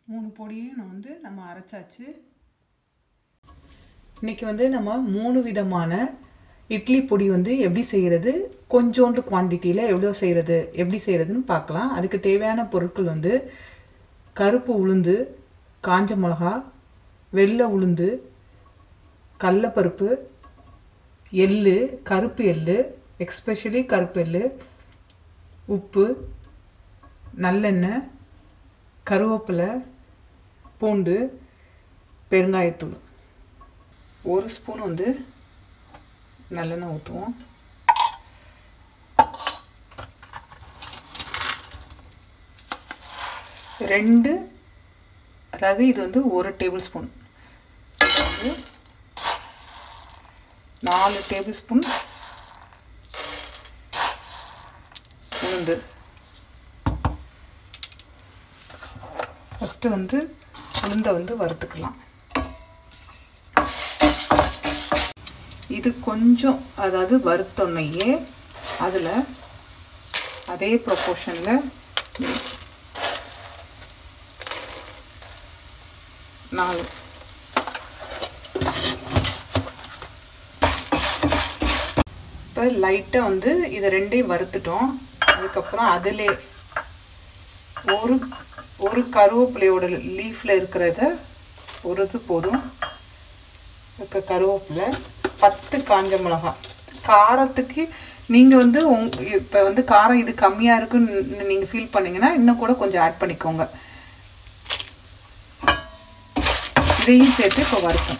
மூணு பொடியும் நான் வந்து நம்ம அரைச்சாச்சு இன்றைக்கி வந்து நம்ம மூணு விதமான இட்லி பொடி வந்து எப்படி செய்கிறது கொஞ்சோண்டு குவான்டிட்டியில் எவ்வளோ செய்கிறது எப்படி செய்கிறதுன்னு பார்க்கலாம் அதுக்கு தேவையான பொருட்கள் வந்து கருப்பு உளுந்து காஞ்ச மிளகா வெள்ளை உளுந்து கடலப்பருப்பு எள்ளு கருப்பு எள்ளு எக்ஸ்பெஷலி கருப்பு எள்ளு உப்பு நல்லெண்ணெய் கருவேப்பிலை பூண்டு பெருங்காயத்தூள் ஒரு ஸ்பூன் வந்து நல்லெண்ணெய் ஊற்றுவோம் ரெண்டு அதாவது இது வந்து ஒரு டேபிள் ஸ்பூன் வந்து நாலு டேபிள் ஸ்பூன் உளுந்து ஃபஸ்ட்டு வந்து உளுந்தை வந்து வறுத்துக்கலாம் இது கொஞ்சம் அதாவது வறுத்தோன்னையே அதில் அதே ப்ரொப்போர்ஷனில் நாலு இப்போ லைட்டாக வந்து இதை ரெண்டையும் வறுத்துட்டோம் அதுக்கப்புறம் அதிலே ஒரு ஒரு கருவேப்பிலையோட லீஃப்பில் இருக்கிறத ஒரு இது போதும் இருக்க கருவேப்பிலை பத்து காஞ்ச மிளகா காரத்துக்கு நீங்கள் வந்து உங் இப்போ வந்து காரம் இது கம்மியாக இருக்குன்னு நீங்கள் ஃபீல் பண்ணிங்கன்னா இன்னும் கூட கொஞ்சம் ஆட் பண்ணிக்கோங்க இதையும் சேர்த்து இப்போ வறுப்போம்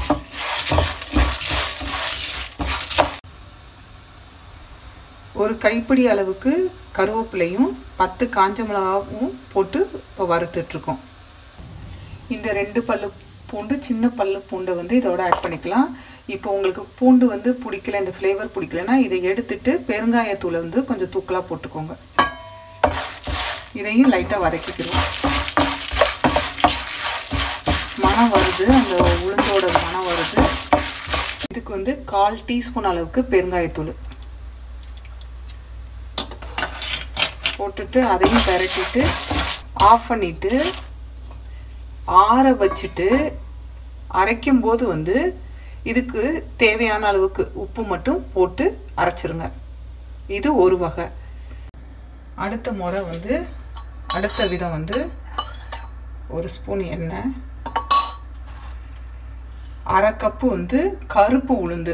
ஒரு கைப்பிடி அளவுக்கு கருவேப்பிலையும் பத்து காஞ்ச மிளகாவும் போட்டு இப்போ வறுத்துட்ருக்கோம் இந்த ரெண்டு பல்லு பூண்டு சின்ன பல்லு பூண்டை வந்து இதோட ஆட் பண்ணிக்கலாம் இப்போ உங்களுக்கு பூண்டு வந்து பிடிக்கல இந்த ஃப்ளேவர் பிடிக்கலன்னா இதை எடுத்துட்டு பெருங்காயத்தூளை வந்து கொஞ்சம் தூக்கலாக போட்டுக்கோங்க இதையும் லைட்டாக வதக்கிக்கிறோம் மனம் வருது அந்த உளுந்தோட மனம் வருது இதுக்கு வந்து கால் டீஸ்பூன் அளவுக்கு பெருங்காயத்தூள் போட்டுட்டு அதையும் பெரட்டிட்டு ஆஃப் பண்ணிவிட்டு ஆற வச்சுட்டு அரைக்கும் போது வந்து இதுக்கு தேவையான அளவுக்கு உப்பு மட்டும் போட்டு அரைச்சிருங்க இது ஒரு வகை அடுத்த முறை வந்து அடுத்த விதம் வந்து ஒரு ஸ்பூன் எண்ணெய் அரை கப்பு வந்து கருப்பு உளுந்து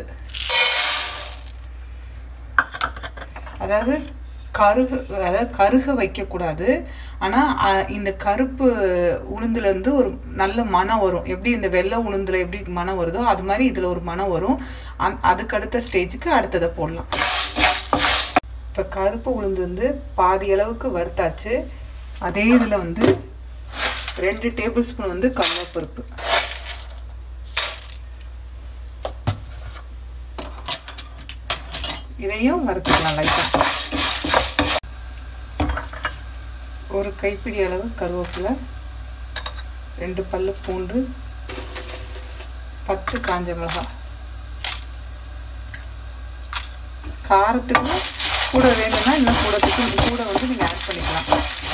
அதாவது கருகு அதாவது கருக வைக்கக்கூடாது ஆனால் இந்த கருப்பு உளுந்துலேருந்து ஒரு நல்ல மனம் வரும் எப்படி இந்த வெள்ளை உளுந்தில் எப்படி மனம் வருதோ அது மாதிரி இதில் ஒரு மனம் வரும் அந் அதுக்கு அடுத்த ஸ்டேஜுக்கு அடுத்ததை போடலாம் இப்போ கருப்பு உளுந்து வந்து பாதி அளவுக்கு வறுத்தாச்சு அதே இதில் வந்து ரெண்டு டேபிள் ஸ்பூன் வந்து கடலைப்பருப்பு இதையும் வறுத்துக்கலாம் லைட்டாக ஒரு கைப்பிடி அளவு கருவேப்பிலை ரெண்டு பல்லு பூண்டு பத்து காஞ்ச மிளகாய் காரத்துக்கு கூட வேணும்னா இன்னும் கூடத்துக்கு கூட வந்து நீங்கள் ஆட் பண்ணிக்கலாம்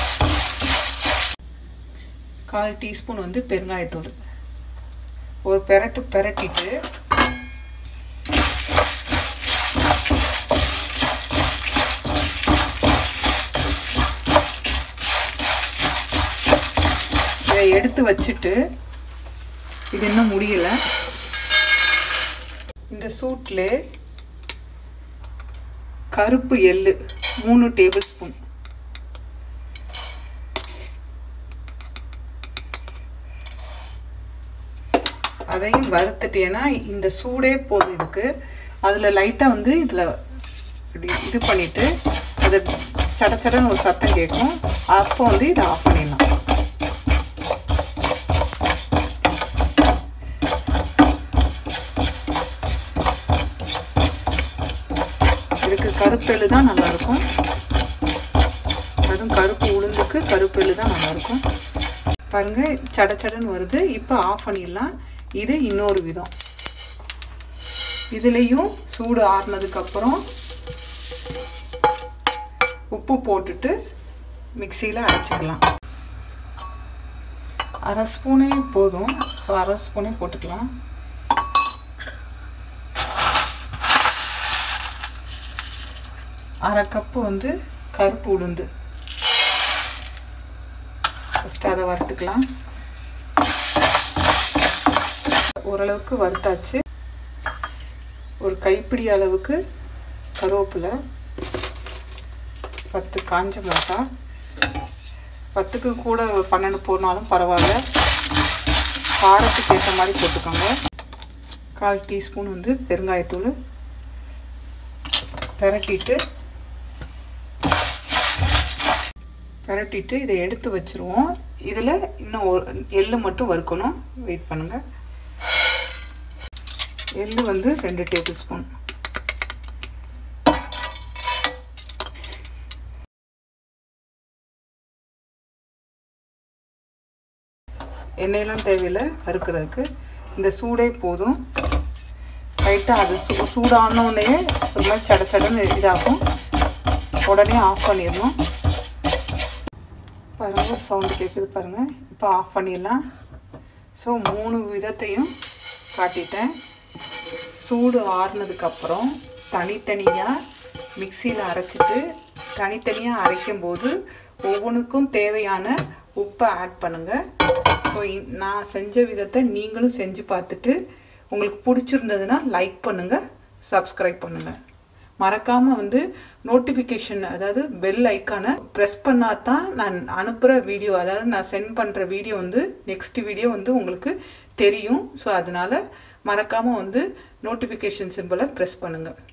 கால் டீஸ்பூன் வந்து பெருங்காயத்தூள் ஒரு பெரட்டு பெரட்டிட்டு இதை எடுத்து வச்சுட்டு இது இன்னும் முடியல இந்த சூட்டில் கருப்பு எள்ளு மூணு டேபிள் ஸ்பூன் அதையும் வறுத்துட்டேன்னா இந்த சூடே போதும் இதுக்கு அதில் லைட்டாக வந்து இதில் இப்படி இது பண்ணிவிட்டு அது சட சடன்னு ஒரு சத்தம் கேட்கும் அப்போ வந்து இதை ஆஃப் பண்ணிடலாம் இதுக்கு கருப்பெள்ளு தான் நல்லாயிருக்கும் அதுவும் கருப்பு உளுந்துக்கு கருப்பெள்ளு தான் நல்லாயிருக்கும் பாருங்கள் சட சடன்னு வருது இப்போ ஆஃப் பண்ணிடலாம் இது இன்னொரு விதம் இதுலேயும் சூடு ஆறுனதுக்கப்புறம் உப்பு போட்டுட்டு மிக்சியில் அரைச்சிக்கலாம் அரை ஸ்பூனே போதும் ஸோ அரை ஸ்பூனே போட்டுக்கலாம் அரை கப்பு வந்து கருப்பு உளுந்து ஃபஸ்ட்டு அதை வறுத்துக்கலாம் ஓரளவுக்கு வறுத்தாச்சு ஒரு கைப்பிடி அளவுக்கு கருவேப்பிலை பத்து காஞ்ச மிளகா பத்துக்கு கூட பன்னெண்டு போனாலும் பரவாயில்ல காரத்துக்கு ஏற்ற மாதிரி போட்டுக்கோங்க கால் டீஸ்பூன் வந்து பெருங்காயத்தூள் பெரட்டிட்டு பெரட்டிட்டு இதை எடுத்து வச்சுருவோம் இதில் இன்னும் ஒரு எள்ளு மட்டும் வறுக்கணும் வெயிட் பண்ணுங்கள் எள்ளு வந்து ரெண்டு டேபிள் ஸ்பூன் எண்ணெயெல்லாம் தேவையில்லை வறுக்கிறதுக்கு இந்த சூடே போதும் லைட்டாக அது சூ சூடானோடனே ஒரு மாதிரி சட சடன்னு இதாகும் உடனே ஆஃப் பண்ணிடணும் பாருங்கள் ஒரு சவுண்டு கேட்குது பாருங்கள் இப்போ ஆஃப் பண்ணிடலாம் ஸோ மூணு விதத்தையும் காட்டிட்டேன் சூடு ஆறுனதுக்கப்புறம் தனித்தனியாக மிக்சியில் அரைச்சிட்டு தனித்தனியாக அரைக்கும்போது ஒவ்வொன்றுக்கும் தேவையான உப்பை ஆட் பண்ணுங்கள் ஸோ நான் செஞ்ச விதத்தை நீங்களும் செஞ்சு பார்த்துட்டு உங்களுக்கு பிடிச்சிருந்ததுன்னா லைக் பண்ணுங்கள் சப்ஸ்கிரைப் பண்ணுங்கள் மறக்காமல் வந்து நோட்டிஃபிகேஷன் அதாவது பெல் ஐக்கானை ப்ரெஸ் பண்ணால் தான் நான் அனுப்புகிற வீடியோ அதாவது நான் சென்ட் பண்ணுற வீடியோ வந்து நெக்ஸ்ட் வீடியோ வந்து உங்களுக்கு தெரியும் ஸோ அதனால் மறக்காமல் வந்து நோட்டிஃபிகேஷன் சிம்பிளை ப்ரெஸ் பண்ணுங்கள்